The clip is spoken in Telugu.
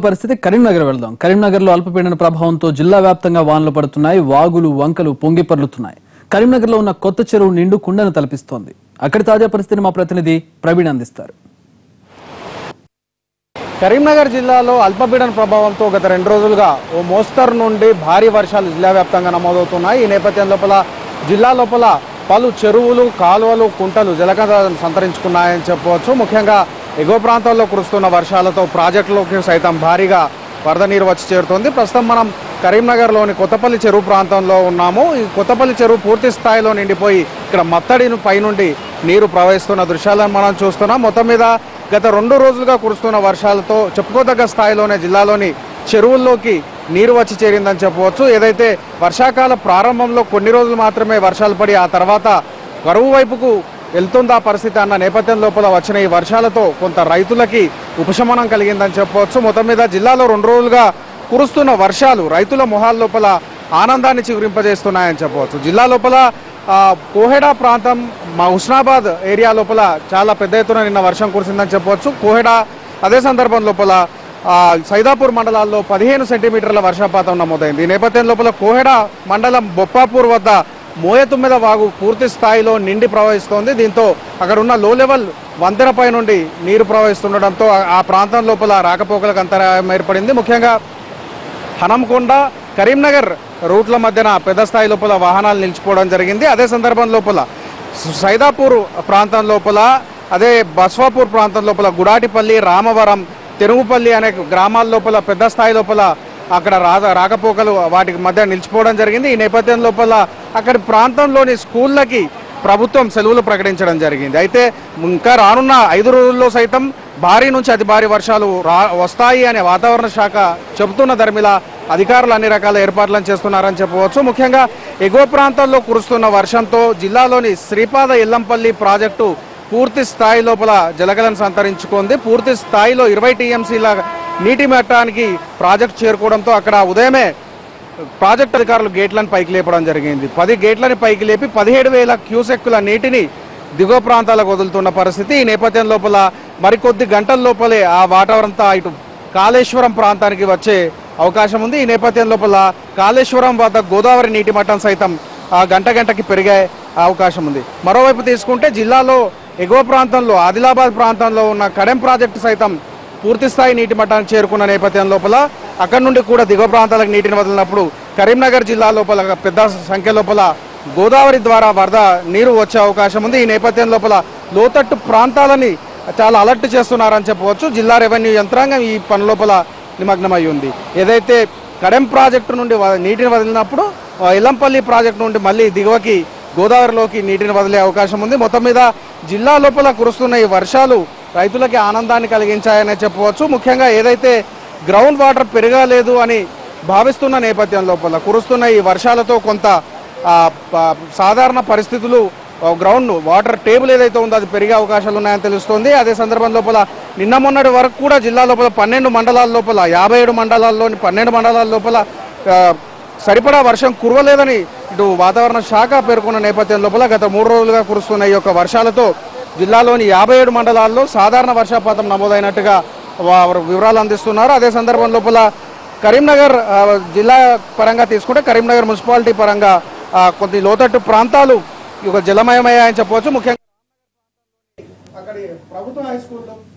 పరిస్థితి కరీంనగర్ వెళ్దాం కరీంనగర్ లో అల్పపీడన ప్రభావంతో జిల్లా వ్యాప్తంగా వానలు పడుతున్నాయి వాగులు వంకలు పొంగి పొర్లుతున్నాయి కరీంనగర్ లో ఉన్న కొత్త చెరువు నిండు కుండను తలపిస్తోంది అక్కడి తాజా పరిస్థితిని మా ప్రతినిధి ప్రవీణ్ అందిస్తారు కరీంనగర్ జిల్లాలో అల్పపీడన ప్రభావంతో గత రెండు రోజులుగా ఓ మోస్తరు నుండి భారీ వర్షాలు జిల్లా వ్యాప్తంగా నమోదవుతున్నాయి ఈ నేపథ్యం లోపల జిల్లా లోపల పలు చెరువులు కాలువలు కుంటలు జలకథ సంతరించుకున్నాయని చెప్పవచ్చు ముఖ్యంగా ఎగువ ప్రాంతాల్లో కురుస్తున్న వర్షాలతో ప్రాజెక్టులోకి సైతం భారీగా వరద నీరు వచ్చి చేరుతోంది ప్రస్తుతం మనం కరీంనగర్లోని కొత్తపల్లి చెరువు ప్రాంతంలో ఉన్నాము ఈ కొత్తపల్లి చెరువు పూర్తి స్థాయిలో నిండిపోయి ఇక్కడ మత్తడిని పైనుండి నీరు ప్రవహిస్తున్న దృశ్యాలను మనం చూస్తున్నాం మొత్తం మీద గత రెండు రోజులుగా కురుస్తున్న వర్షాలతో చెప్పుకోదగ్గ స్థాయిలోనే జిల్లాలోని చెరువుల్లోకి నీరు వచ్చి చేరిందని చెప్పవచ్చు ఏదైతే వర్షాకాల ప్రారంభంలో కొన్ని రోజులు మాత్రమే వర్షాలు పడి ఆ తర్వాత కరువు వైపుకు వెళ్తుందా పరిస్థితి అన్న నేపథ్యం లోపల వచ్చిన ఈ వర్షాలతో కొంత రైతులకి ఉపశమనం కలిగిందని చెప్పవచ్చు మొత్తం మీద జిల్లాలో రెండు రోజులుగా కురుస్తున్న వర్షాలు రైతుల మొహాల లోపల ఆనందాన్ని చిగురింపజేస్తున్నాయని చెప్పవచ్చు జిల్లా లోపల ఆ, కోహెడా ప్రాంతం మా హుస్నాబాద్ ఏరియా లోపల చాలా పెద్ద ఎత్తున నిన్న వర్షం కురిసిందని చెప్పవచ్చు కోహెడా అదే సందర్భం లోపల ఆ, సైదాపూర్ మండలాల్లో పదిహేను సెంటీమీటర్ల వర్షపాతం నమోదైంది ఈ నేపథ్యం లోపల కోహెడా మండలం బొప్పాపూర్ వద్ద మోయతుమ్మెద వాగు పూర్తి స్థాయిలో నిండి ప్రవహిస్తోంది దీంతో అక్కడ ఉన్న లో లెవెల్ వంతెనపై నుండి నీరు ప్రవహిస్తుండడంతో ఆ- ఆ ప్రాంతం లోపల రాకపోకలకు అంతరాయం ఏర్పడింది ముఖ్యంగా హనంకొండ కరీంనగర్ రూట్ల మధ్యన పెద్ద స్థాయి లోపల వాహనాలు నిలిచిపోవడం జరిగింది అదే సందర్భం లోపల సైదాపూర్ ప్రాంతం లోపల అదే బస్వాపూర్ ప్రాంతం లోపల గుడాటిపల్లి రామవరం తెరుగుపల్లి అనే గ్రామాల లోపల పెద్ద స్థాయి లోపల అక్కడ రా రాకపోకలు వాటికి మధ్య నిలిచిపోవడం జరిగింది ఈ నేపథ్యం లోపల అక్కడి ప్రాంతంలోని స్కూళ్ళకి ప్రభుత్వం సెలవులు ప్రకటించడం జరిగింది అయితే ఇంకా రానున్న ఐదు రోజుల్లో సైతం భారీ నుంచి అతి భారీ వర్షాలు రా వస్తాయి అనే వాతావరణ శాఖ చెబుతున్న ధర్మిల అధికారులు అన్ని రకాల ఏర్పాట్లను చేస్తున్నారని చెప్పవచ్చు ముఖ్యంగా ఎగువ ప్రాంతాల్లో కురుస్తున్న వర్షంతో జిల్లాలోని శ్రీపాద ఎల్లంపల్లి ప్రాజెక్టు పూర్తి స్థాయి లోపల జలగలను సంతరించుకుంది పూర్తి స్థాయిలో ఇరవై టీఎంసీల నీటి మట్టానికి ప్రాజెక్ట్ చేరుకోవడంతో అక్కడ ఉదయమే ప్రాజెక్ట్ అధికారులు గేట్లను పైకి లేపడం జరిగింది పది గేట్లని పైకి లేపి పదిహేడు వేల క్యూసెక్కుల నీటిని దిగువ ప్రాంతాలకు వదులుతున్న పరిస్థితి ఈ నేపథ్యం లోపల మరికొద్ది గంటల లోపలే ఆ వాటర్ అంతా ఇటు కాళేశ్వరం ప్రాంతానికి వచ్చే అవకాశం ఉంది ఈ నేపథ్యం లోపల కాళేశ్వరం వద్ద గోదావరి నీటి మట్టం సైతం ఆ గంట గంటకి పెరిగే అవకాశం ఉంది మరోవైపు తీసుకుంటే జిల్లాలో ఎగువ ప్రాంతంలో ఆదిలాబాద్ ప్రాంతంలో ఉన్న కడెం ప్రాజెక్టు సైతం పూర్తి స్థాయి నీటి మట్టానికి చేరుకున్న నేపథ్యం లోపల అక్కడి నుండి కూడా దిగువ ప్రాంతాలకు నీటిని వదిలినప్పుడు కరీంనగర్ జిల్లా లోపల పెద్ద సంఖ్య లోపల గోదావరి ద్వారా వరద నీరు వచ్చే అవకాశం ఉంది ఈ నేపథ్యం లోపల లోతట్టు ప్రాంతాలని చాలా అలర్ట్ చేస్తున్నారని చెప్పవచ్చు జిల్లా రెవెన్యూ యంత్రాంగం ఈ పని లోపల నిమగ్నమై ఉంది ఏదైతే కడెం ప్రాజెక్టు నుండి వ- నీటిని వదిలినప్పుడు ఆ, ఇల్లంపల్లి ప్రాజెక్టు నుండి మళ్ళీ దిగువకి గోదావరిలోకి నీటిని వదిలే అవకాశం ఉంది మొత్తం మీద జిల్లా లోపల కురుస్తున్న ఈ వర్షాలు రైతులకి ఆనందాన్ని కలిగించాయనే చెప్పవచ్చు ముఖ్యంగా ఏదైతే గ్రౌండ్ వాటర్ పెరగలేదు అని భావిస్తున్న నేపథ్యం లోపల కురుస్తున్న ఈ వర్షాలతో కొంత ఆ, ప- సాధారణ పరిస్థితులు ఆ, గ్రౌండ్ వాటర్ టేబుల్ ఏదైతే ఉందో అది పెరిగే అవకాశాలు ఉన్నాయని తెలుస్తోంది అదే సందర్భం లోపల నిన్న మొన్నటి వరకు కూడా జిల్లా లోపల పన్నెండు మండలాల లోపల యాభై ఏడు మండలాల్లోని పన్నెండు మండలాల లోపల ఆ, సరిపడా వర్షం కురవలేదని ఇటు వాతావరణ శాఖ పేర్కొన్న నేపథ్యం లోపల గత మూడు రోజులుగా కురుస్తున్న ఈ యొక్క వర్షాలతో జిల్లాలోని యాభై ఏడు మండలాల్లో సాధారణ వర్షపాతం నమోదైనట్టుగా వారు వివరాలు అందిస్తున్నారు అదే సందర్భం లోపల కరీంనగర్ ఆ, జిల్లా పరంగా తీసుకుంటే కరీంనగర్ మున్సిపాలిటీ పరంగా ఆ, కొద్ది లోతట్టు ప్రాంతాలు ఈ యొక్క జలమయమయ్యాయని చెప్పవచ్చు ముఖ్యంగా అక్కడి ప్రభుత్వ హై స్కూల్లో